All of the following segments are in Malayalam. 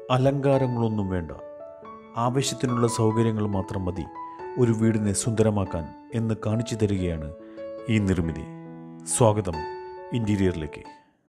അലങ്കാരങ്ങളൊന്നും വേണ്ട ആവശ്യത്തിനുള്ള സൗകര്യങ്ങൾ മാത്രം മതി ഒരു വീടിനെ സുന്ദരമാക്കാൻ എന്ന് കാണിച്ചു തരികയാണ് ഈ നിർമ്മിതി സ്വാഗതം ഇൻറ്റീരിയറിലേക്ക്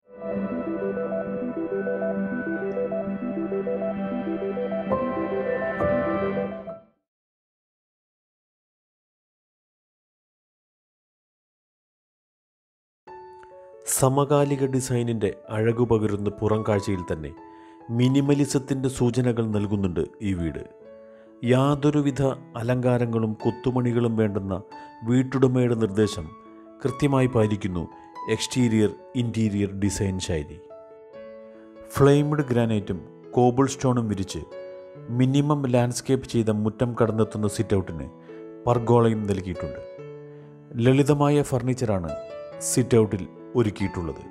സമകാലിക ഡിസൈനിൻ്റെ അഴകു പകരുന്ന പുറം കാഴ്ചയിൽ തന്നെ മിനിമലിസത്തിൻ്റെ സൂചനകൾ നൽകുന്നുണ്ട് ഈ വീട് യാതൊരുവിധ അലങ്കാരങ്ങളും കൊത്തുമണികളും വേണ്ടെന്ന വീട്ടുടമയുടെ നിർദ്ദേശം കൃത്യമായി പാലിക്കുന്നു എക്സ്റ്റീരിയർ ഇൻറ്റീരിയർ ഡിസൈൻ ശൈലി ഫ്ലെയിംഡ് ഗ്രാനൈറ്റും കോബിൾ സ്റ്റോണും വിരിച്ച് മിനിമം ലാൻഡ്സ്കേപ്പ് ചെയ്ത മുറ്റം കടന്നെത്തുന്ന സിറ്റൗട്ടിന് പർഗോളയും നൽകിയിട്ടുണ്ട് ലളിതമായ ഫർണിച്ചറാണ് സിറ്റൗട്ടിൽ ഒരുക്കിയിട്ടുള്ളത്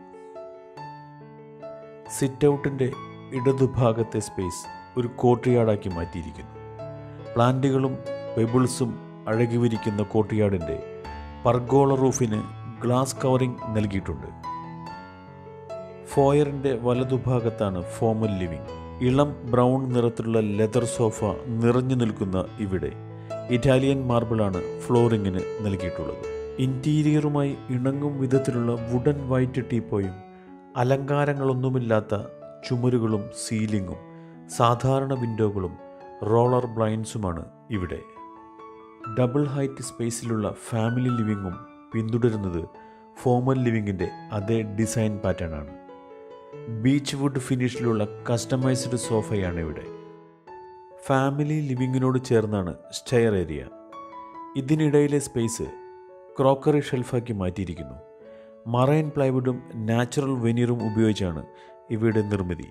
സിറ്റൗട്ടിൻ്റെ ഇടതുഭാഗത്തെ സ്പേസ് ഒരു കോർട്ട്യാർഡാക്കി മാറ്റിയിരിക്കുന്നു പ്ലാന്റുകളും പെബിൾസും അഴകിവിരിക്കുന്ന കോർട്ട്യാർഡിൻ്റെ പർഗോള റൂഫിന് ഗ്ലാസ് കവറിംഗ് നൽകിയിട്ടുണ്ട് ഫോയറിൻ്റെ വലതുഭാഗത്താണ് ഫോമൽ ലിവിംഗ് ഇളം ബ്രൗൺ നിറത്തിലുള്ള ലെതർ സോഫ നിറഞ്ഞു നിൽക്കുന്ന ഇവിടെ ഇറ്റാലിയൻ മാർബിളാണ് ഫ്ലോറിങ്ങിന് നൽകിയിട്ടുള്ളത് ഇൻറ്റീരിയറുമായി ഇണങ്ങും വിധത്തിലുള്ള വുഡൻ വൈറ്റ് ടീപ്പോയും അലങ്കാരങ്ങളൊന്നുമില്ലാത്ത ചുമരുകളും സീലിങ്ങും സാധാരണ വിൻഡോകളും റോളർ ബ്ലൈൻഡ്സുമാണ് ഇവിടെ ഡബിൾ ഹൈറ്റ് സ്പേസിലുള്ള ഫാമിലി ലിവിങ്ങും പിന്തുടരുന്നത് ഫോമൽ ലിവിങ്ങിൻ്റെ അതേ ഡിസൈൻ പാറ്റേൺ ആണ് ബീച്ച് വുഡ് ഫിനിഷിലുള്ള കസ്റ്റമൈസ്ഡ് സോഫയാണ് ഇവിടെ ഫാമിലി ലിവിങ്ങിനോട് ചേർന്നാണ് സ്റ്റെയർ ഏരിയ ഇതിനിടയിലെ സ്പേസ് ക്രോക്കറി ഷെൽഫാക്കി മാറ്റിയിരിക്കുന്നു മറൈൻ പ്ലൈവുഡും നാച്ചുറൽ വെനീറും ഉപയോഗിച്ചാണ് ഇവയുടെ നിർമ്മിതി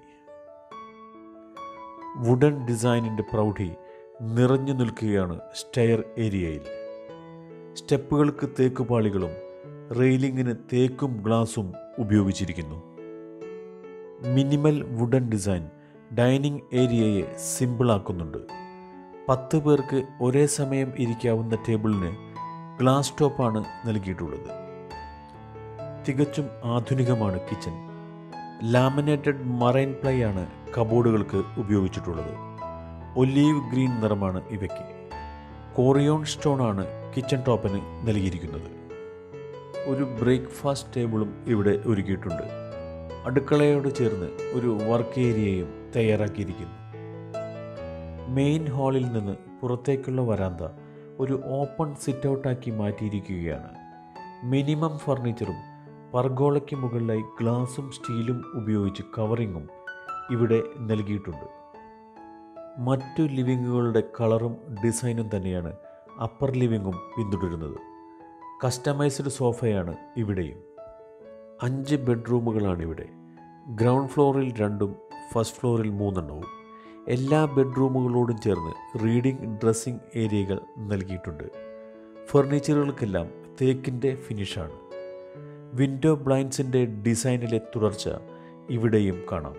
വുഡൻ ഡിസൈനിൻ്റെ പ്രൗഢി നിറഞ്ഞു നിൽക്കുകയാണ് സ്റ്റെയർ ഏരിയയിൽ സ്റ്റെപ്പുകൾക്ക് തേക്കുപാളികളും റെയിലിങ്ങിന് തേക്കും ഗ്ലാസും ഉപയോഗിച്ചിരിക്കുന്നു മിനിമൽ വുഡൻ ഡിസൈൻ ഡൈനിങ് ഏരിയയെ സിമ്പിളാക്കുന്നുണ്ട് പത്ത് പേർക്ക് ഒരേ സമയം ഇരിക്കാവുന്ന ടേബിളിന് ഗ്ലാസ് ടോപ്പാണ് നൽകിയിട്ടുള്ളത് തികച്ചും ആധുനികമാണ് കിച്ചൺ ലാമിനേറ്റഡ് മറൈൻ പ്ലൈ ആണ് കബോർഡുകൾക്ക് ഉപയോഗിച്ചിട്ടുള്ളത് ഒലീവ് ഗ്രീൻ നിറമാണ് ഇവയ്ക്ക് കോറിയോൺ സ്റ്റോൺ ആണ് കിച്ചൺ ടോപ്പിന് നൽകിയിരിക്കുന്നത് ഒരു ബ്രേക്ക്ഫാസ്റ്റ് ടേബിളും ഇവിടെ ഒരുക്കിയിട്ടുണ്ട് അടുക്കളയോട് ചേർന്ന് ഒരു വർക്ക് ഏരിയയും തയ്യാറാക്കിയിരിക്കുന്നു മെയിൻ ഹാളിൽ നിന്ന് പുറത്തേക്കുള്ള വരാന്ത ഒരു ഓപ്പൺ സിറ്റ് ഔട്ടാക്കി മാറ്റിയിരിക്കുകയാണ് മിനിമം ഫർണിച്ചറും പർഗോളയ്ക്ക് മുകളിലായി ഗ്ലാസും സ്റ്റീലും ഉപയോഗിച്ച് കവറിങ്ങും ഇവിടെ നൽകിയിട്ടുണ്ട് മറ്റു ലിവിങ്ങുകളുടെ കളറും ഡിസൈനും തന്നെയാണ് അപ്പർ ലിവിങ്ങും പിന്തുടരുന്നത് കസ്റ്റമൈസ്ഡ് സോഫയാണ് ഇവിടെയും അഞ്ച് ബെഡ്റൂമുകളാണ് ഇവിടെ ഗ്രൗണ്ട് ഫ്ലോറിൽ രണ്ടും ഫസ്റ്റ് ഫ്ലോറിൽ മൂന്നെണ്ണവും എല്ലാ ബെഡ്റൂമുകളോടും ചേർന്ന് റീഡിംഗ് ഡ്രസ്സിംഗ് ഏരിയകൾ നൽകിയിട്ടുണ്ട് ഫർണിച്ചറുകൾക്കെല്ലാം തേക്കിൻ്റെ ഫിനിഷാണ് വിൻഡോ ബ്ലൈൻഡ്സിൻ്റെ ഡിസൈനിലെ തുടർച്ച ഇവിടെയും കാണാം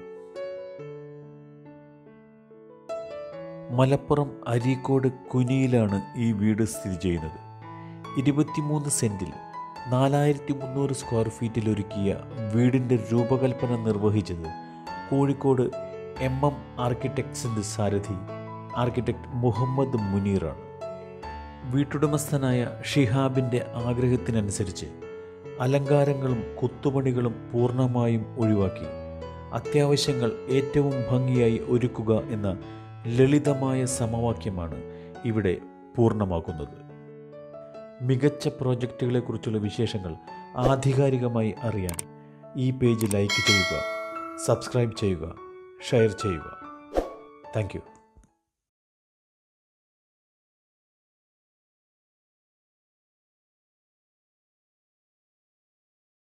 മലപ്പുറം അരീക്കോട് കുനിയിലാണ് ഈ വീട് സ്ഥിതി ചെയ്യുന്നത് ഇരുപത്തിമൂന്ന് സെൻറ്റിൽ നാലായിരത്തി മുന്നൂറ് സ്ക്വയർ ഫീറ്റിൽ ഒരുക്കിയ വീടിൻ്റെ രൂപകൽപ്പന നിർവഹിച്ചത് കോഴിക്കോട് എം എം ആർക്കിടെക്ട്സിൻ്റെ സാരഥി ആർക്കിടെക്ട് മുഹമ്മദ് മുനീറാണ് വീട്ടുടമസ്ഥനായ ഷിഹാബിൻ്റെ ആഗ്രഹത്തിനനുസരിച്ച് അലങ്കാരങ്ങളും കൊത്തുപണികളും പൂർണ്ണമായും ഒഴിവാക്കി അത്യാവശ്യങ്ങൾ ഏറ്റവും ഭംഗിയായി ഒരുക്കുക എന്ന ലളിതമായ സമവാക്യമാണ് ഇവിടെ പൂർണ്ണമാക്കുന്നത് മികച്ച പ്രോജക്റ്റുകളെക്കുറിച്ചുള്ള വിശേഷങ്ങൾ ആധികാരികമായി അറിയാൻ ഈ പേജ് ലൈക്ക് ചെയ്യുക സബ്സ്ക്രൈബ് ചെയ്യുക ഷെയർ ചെയ്യുക താങ്ക്